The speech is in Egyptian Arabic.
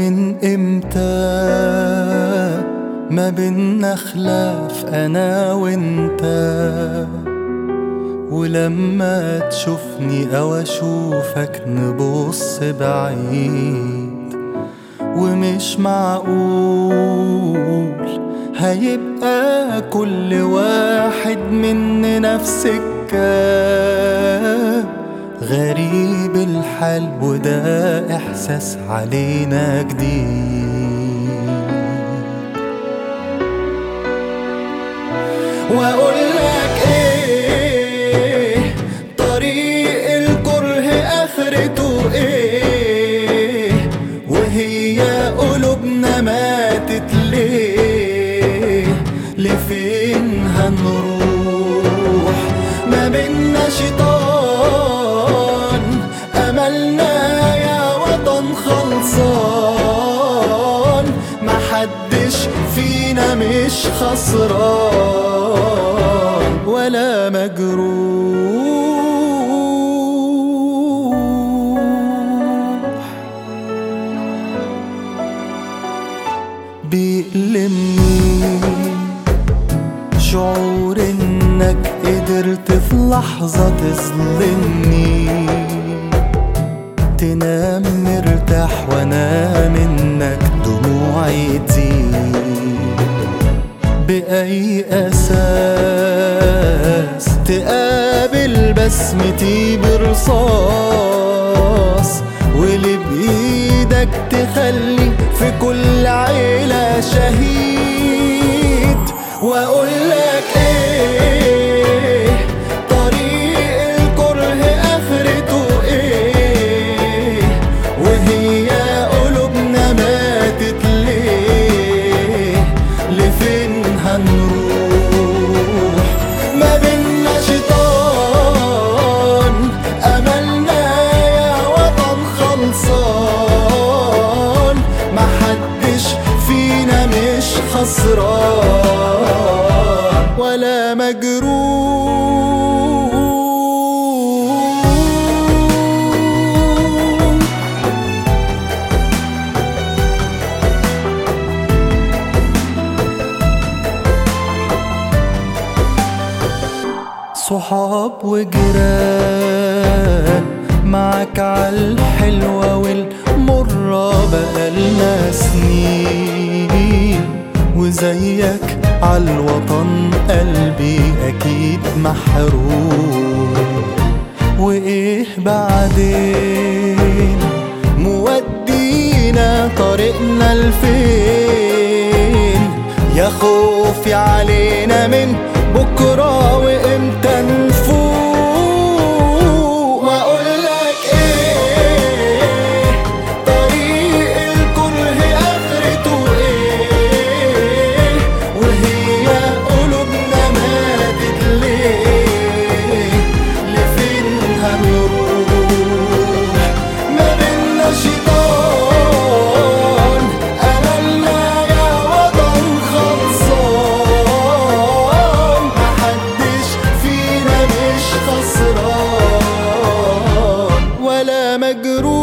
من امتى ما بينا خلاف انا وانت ولما تشوفني او اشوفك نبص بعيد ومش معقول هيبقى كل واحد مننا في سكة غريب الحال وده احساس علينا جديد واقول لك ايه طريق الكره اخرته ايه وهي قلوبنا ماتت ليه لفين هنروح ما بينا شيطان املنا يا وطن خلصان محدش فينا مش خسران ولا مجروح بيألمني شعور انك قدرت في لحظة تظلمني تنام مرتاح وانا منك دموعي تزيد بأي أساس تقابل بسمتي برصاص واللي بإيدك تخلي في كل عيلة شهيد وأقول لك إيه طريق الكره آخرته إيه وهي قلوبنا ماتت ليه لفين هنروح ما بينا شيطان أملنا يا وطن خلصان محدش فينا مش خسران ولا مجروح صحاب وجيران معاك عالحلوة والمرة بقالنا سنين وزيك عالوطن قلبي أكيد محروم وإيه بعدين مودينا طريقنا لفين يا خوفي علينا من بكرة وإمتى نفوق وأقول لك إيه طريق الكره آخرته إيه وهي قلوبنا ماتت ليه لفين هنروح ما بينا شيطان أملنا يا وطن خلصان محدش فينا مش خسران ولا مجروح